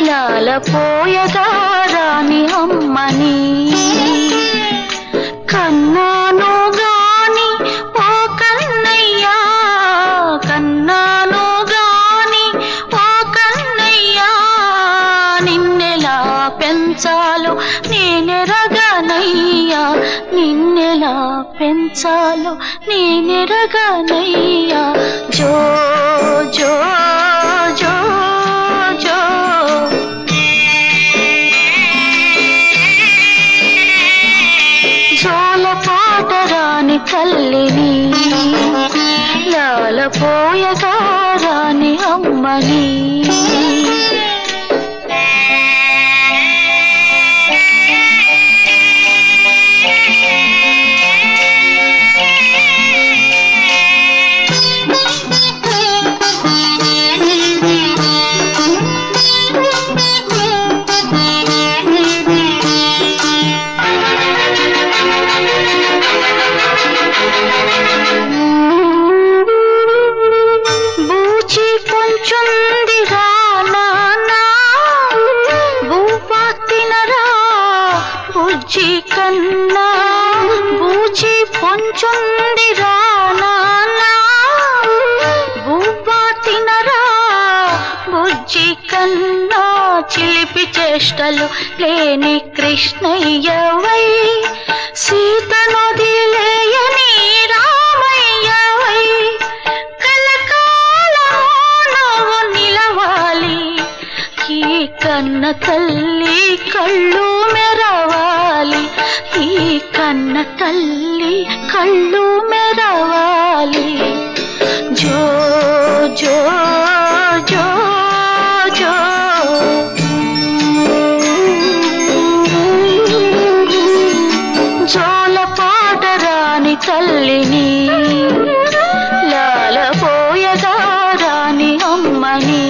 లాలపోయగారాని అమ్మని కన్నాను గాని ఓ కన్నయ్యా కన్నాను గాని ఓ కన్నయ్యా నిన్నెలా పెంచాలో నేనెరగనయ్యా నిన్నెలా పెంచాలో నేనెరగనయ్యా జో జో జో జో జోల పాటరాని తల్లిని లాలపోయగా రాని అమ్మని బూచి కొంచుంది రా నాన్నా బూపా తినరా బుజ్జి కన్నా బూచి పొంచుంది రా నాన్నా బూపా తినరా బుజ్జి కన్నా చిలిపి చేష్టలు లేని కృష్ణయ్యవై సీత నదిలేయని రామయ్యవై కలకాలము నువ్వు నిలవాలి ఈ కన్న తల్లి కళ్ళు మెరవాలి ఈ కన్న తల్లి కళ్ళు మెరవాలి జో జో జో జో జోల పాటరాని తల్లిని లాలపోయగా రాని అమ్మని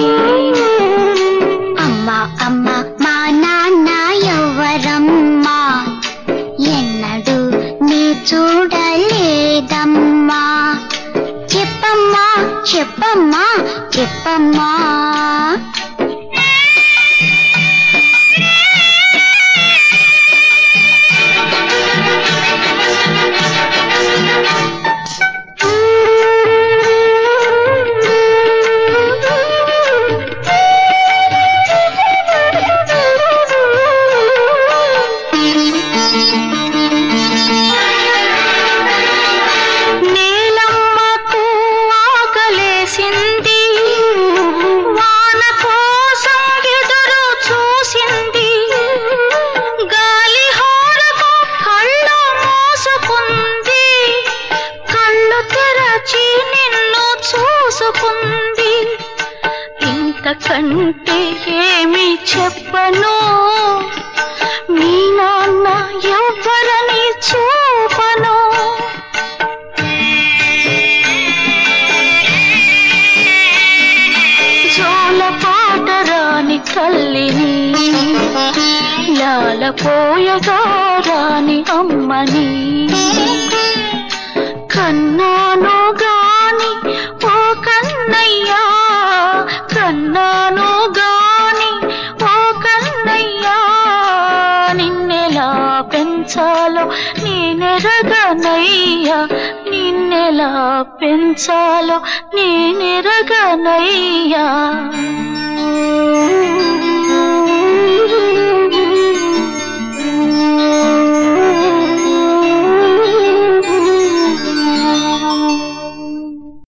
అమ్మ అమ్మ మా నాన్న ఎవరమ్మా ఎన్నడు నీ చూడలేదమ్మా చెప్పమ్మా చెప్పమ్మా చెప్పమ్మా నీలమ్మకు ఆకలేసింది వాన కోసం ఎదురు చూసింది గాలి హోరకు కళ్ళు మూసుకుంది కళ్ళు తెరచి నిన్ను చూసుకుంది ఇంతకంటే ఏమి చెప్పను మీ నాన్న ఎవ్వరని చూపను జోల పాటరాని తల్లిని లాలపోయగా రాని అమ్మని కన్నాను గాని ఓ కన్నయ్యా కన్నాను గాని ఓ కన్నయ్యా నిన్నెలా పెంచాలో నేనెరగనయ్యా నిన్నెలా పెంచాలో నేనెరగనయ్యా